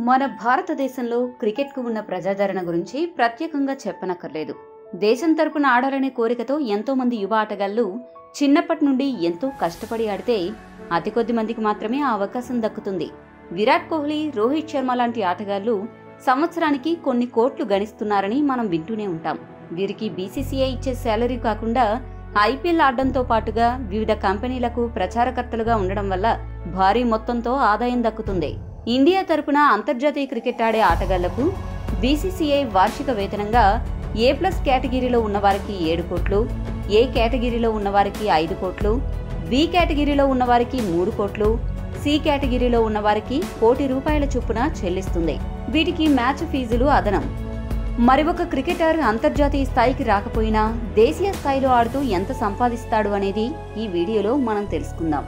మన భారతదేశంలో క్రికెట్కు ఉన్న ప్రజాదరణ గురించి ప్రత్యేకంగా చెప్పనక్కర్లేదు దేశం తరపున ఆడాలనే కోరికతో ఎంతో మంది యువ ఆటగాళ్లు చిన్నప్పటి నుండి ఎంతో కష్టపడి ఆడితే అతి కొద్ది మందికి మాత్రమే ఆ అవకాశం దక్కుతుంది విరాట్ కోహ్లీ రోహిత్ శర్మ లాంటి ఆటగాళ్లు సంవత్సరానికి కొన్ని కోట్లు గణిస్తున్నారని మనం వింటూనే ఉంటాం వీరికి బీసీసీఐ ఇచ్చే శాలరీ కాకుండా ఐపీఎల్ ఆడడంతో పాటుగా వివిధ కంపెనీలకు ప్రచారకర్తలుగా ఉండడం వల్ల భారీ మొత్తంతో ఆదాయం దక్కుతుంది ఇండియా తరపున అంతర్జాతీయ క్రికెట్ ఆడే ఆటగాళ్లకు బీసీసీఐ వార్షిక వేతనంగా ఏ ప్లస్ కేటగిరీలో ఉన్నవారికి ఏడు కోట్లు ఏ కేటగిరీలో ఉన్నవారికి ఐదు కోట్లు బి కేటగిరీలో ఉన్నవారికి మూడు కోట్లు సి కేటగిరీలో ఉన్నవారికి కోటి రూపాయల చొప్పున చెల్లిస్తుంది వీటికి మ్యాచ్ ఫీజులు అదనం మరి ఒక క్రికెటర్ అంతర్జాతీయ స్థాయికి రాకపోయినా దేశీయ స్థాయిలో ఆడుతూ ఎంత సంపాదిస్తాడు అనేది ఈ వీడియోలో మనం తెలుసుకుందాం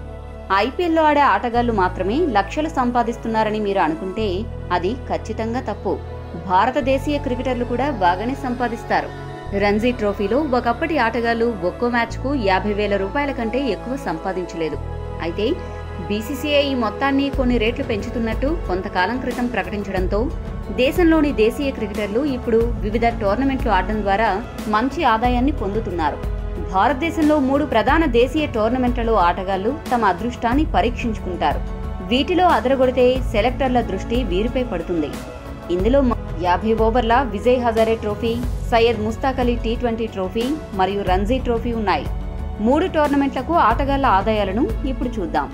ఐపీఎల్లో ఆడే ఆటగాళ్లు మాత్రమే లక్షలు సంపాదిస్తున్నారని మీరు అనుకుంటే అది ఖచ్చితంగా తప్పు భారత దేశీయ క్రికెటర్లు కూడా బాగానే సంపాదిస్తారు రంజీ ట్రోఫీలో ఒకప్పటి ఆటగాళ్లు ఒక్కో మ్యాచ్కు యాభై వేల రూపాయల కంటే ఎక్కువ సంపాదించలేదు అయితే బీసీసీఐ ఈ మొత్తాన్ని కొన్ని రేట్లు పెంచుతున్నట్టు కొంతకాలం క్రితం ప్రకటించడంతో దేశంలోని దేశీయ క్రికెటర్లు ఇప్పుడు వివిధ టోర్నమెంట్లు ఆడడం ద్వారా మంచి ఆదాయాన్ని పొందుతున్నారు భారతదేశంలో మూడు ప్రధాన దేశీయ టోర్నమెంట్లలో ఆటగాళ్లు తమ అదృష్టాన్ని పరీక్షించుకుంటారు వీటిలో అదరగొడితే సెలెక్టర్ల దృష్టి వీరిపై పడుతుంది ఇందులో మ- యాభై ఓవర్ల Vijay Hazare trophy Syed Mushtaq Ali T twenty trophy మరియు రంజీ ట్రోఫీ ఉన్నాయి మూడు టోర్నమెంట్లకు ఆటగాళ్ల ఆదాయాలను ఇప్పుడు చూద్దాం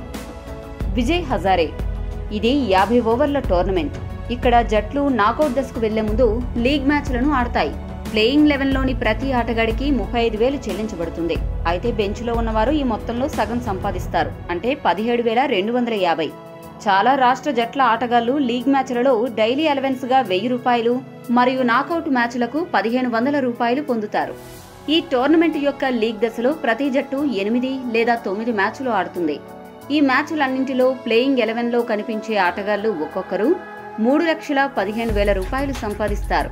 విజయ్ హజారే ఇది యాభై ఓవర్ల టోర్నమెంట్ ఇక్కడ జట్లు నాకౌట్ దశకు వెళ్లే ముందు లీగ్ మ్యాచ్లను ఆడతాయి ప్లేయింగ్ లెవెన్లోని ప్రతి ఆటగాడికి ముప్పై ఐదు వేలు చెల్లించబడుతుంది అయితే బెంచ్లో ఉన్నవారు ఈ మొత్తంలో సగం సంపాదిస్తారు అంటే పదిహేడు వేల రెండు వందల యాభై చాలా రాష్ట్ర జట్ల ఆటగాళ్లు లీగ్ మ్యాచ్లలో డైలీ అలవెన్స్ గా వెయ్యి రూపాయలు మరియు నాకౌట్ మ్యాచ్లకు పదిహేను వందల రూపాయలు పొందుతారు ఈ టోర్నమెంట్ యొక్క లీగ్ దశలో ప్రతి జట్టు ఎనిమిది లేదా తొమ్మిది మ్యాచ్లు ఆడుతుంది ఈ మ్యాచ్లన్నింటిలో ప్లేయింగ్ ఎలెవెన్లో కనిపించే ఆటగాళ్లు ఒక్కొక్కరు మూడు లక్షల పదిహేను వేల రూపాయలు సంపాదిస్తారు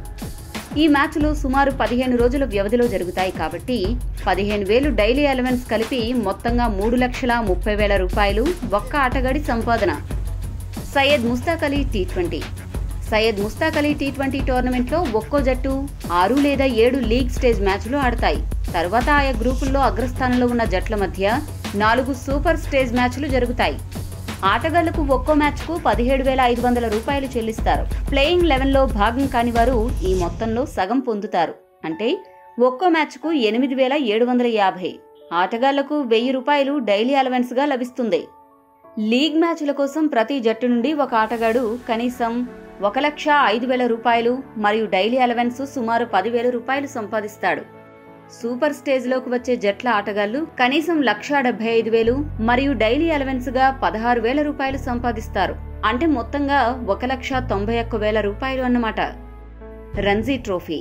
ఈ మ్యాచ్లు సుమారు పదిహేను రోజుల వ్యవధిలో జరుగుతాయి కాబట్టి పదిహేను వేలు డైలీ అలవెన్స్ కలిపి మొత్తంగా మూడు లక్షల ముప్పై వేల రూపాయలు ఒక్క ఆటగాడి సంపాదన Syed Mushtaq Ali T twenty Syed Mushtaq Ali T twenty టోర్నమెంట్లో ఒక్కో జట్టు ఆరు లేదా ఏడు లీగ్ స్టేజ్ మ్యాచ్లు ఆడతాయి తర్వాత ఆయా గ్రూపుల్లో అగ్రస్థానంలో ఉన్న జట్ల మధ్య నాలుగు సూపర్ స్టేజ్ మ్యాచ్లు జరుగుతాయి ఆటగాళ్లకు ఒక్కో మ్యాచ్కు పదిహేడు వేల ఐదు వందల రూపాయలు చెల్లిస్తారు ప్లేయింగ్ లెవెన్లో భాగం కాని వారు ఈ మొత్తంలో సగం పొందుతారు అంటే ఒక్కో మ్యాచ్కు ఎనిమిది వేల ఏడు వందల యాభై ఆటగాళ్లకు వెయ్యి రూపాయలు డైలీ అలవెన్స్గా లభిస్తుంది లీగ్ మ్యాచ్ల కోసం ప్రతి జట్టు నుండి ఒక ఆటగాడు కనీసం ఒక లక్ష ఐదు వేల రూపాయలు మరియు డైలీ అలవెన్స్ సుమారు పదివేల రూపాయలు సంపాదిస్తాడు సూపర్ స్టేజ్లోకి వచ్చే జట్ల ఆటగాళ్లు కనీసం లక్ష డెబ్బై ఐదు వేలు మరియు డైలీ అలవెన్స్ గా పదహారు వేల రూపాయలు సంపాదిస్తారు అంటే మొత్తంగా ఒక లక్ష తొంభై ఒక్క వేల రూపాయలు అన్నమాట రంజీ ట్రోఫీ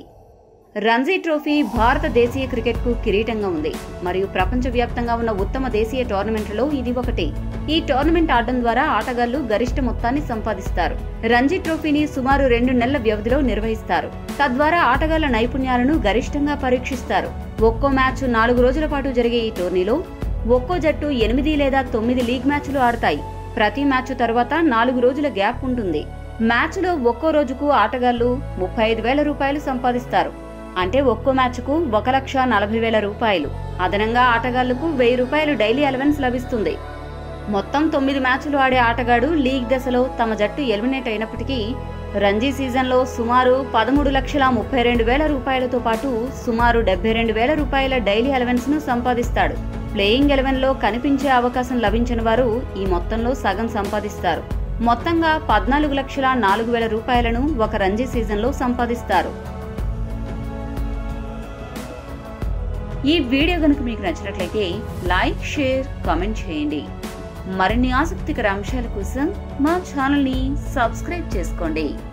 రంజీ ట్రోఫీ భారత దేశీయ క్రికెట్కు కిరీటంగా ఉంది మరియు ప్రపంచవ్యాప్తంగా ఉన్న ఉత్తమ దేశీయ టోర్నమెంట్లలో ఇది ఒకటి ఈ టోర్నమెంట్ ఆడడం ద్వారా ఆటగాళ్లు గరిష్ట మొత్తాన్ని సంపాదిస్తారు రంజీ ట్రోఫీని సుమారు రెండు నెలల వ్యవధిలో నిర్వహిస్తారు తద్వారా ఆటగాళ్ల నైపుణ్యాలను గరిష్టంగా పరీక్షిస్తారు ఒక్కో మ్యాచ్ నాలుగు రోజుల పాటు జరిగే ఈ టోర్నీలో ఒక్కో జట్టు ఎనిమిది లేదా తొమ్మిది లీగ్ మ్యాచ్లు ఆడతాయి ప్రతి మ్యాచ్ తర్వాత నాలుగు రోజుల గ్యాప్ ఉంటుంది మ్యాచ్లో ఒక్కో రోజుకు ఆటగాళ్లు ముప్పై ఐదు వేల రూపాయలు సంపాదిస్తారు అంటే ఒక్కో మ్యాచ్కు ఒక లక్ష నలభై వేల రూపాయలు అదనంగా ఆటగాళ్లకు వెయ్యి రూపాయలు డైలీ అలవెన్స్ లభిస్తుంది మొత్తం తొమ్మిది మ్యాచ్లు ఆడే ఆటగాడు లీగ్ దశలో తమ జట్టు ఎలిమినేట్ అయినప్పటికీ రంజీ సీజన్లో సుమారు పదమూడు లక్షల ముప్పై రెండు వేల రూపాయలతో పాటు సుమారు డెబ్బై రెండు వేల రూపాయల డైలీ అలవెన్స్ ను సంపాదిస్తాడు ప్లేయింగ్ ఎలెవెన్ లో కనిపించే అవకాశం లభించిన వారు ఈ మొత్తంలో సగం సంపాదిస్తారు మొత్తంగా పద్నాలుగు లక్షల నాలుగు వేల రూపాయలను ఒక రంజీ సీజన్లో సంపాదిస్తారు ఈ వీడియో కనుక మీకు నచ్చినట్లయితే లైక్ షేర్ కామెంట్ చేయండి మరిన్ని ఆసక్తికర అంశాల కోసం మా ఛానల్ని సబ్స్క్రైబ్ చేసుకోండి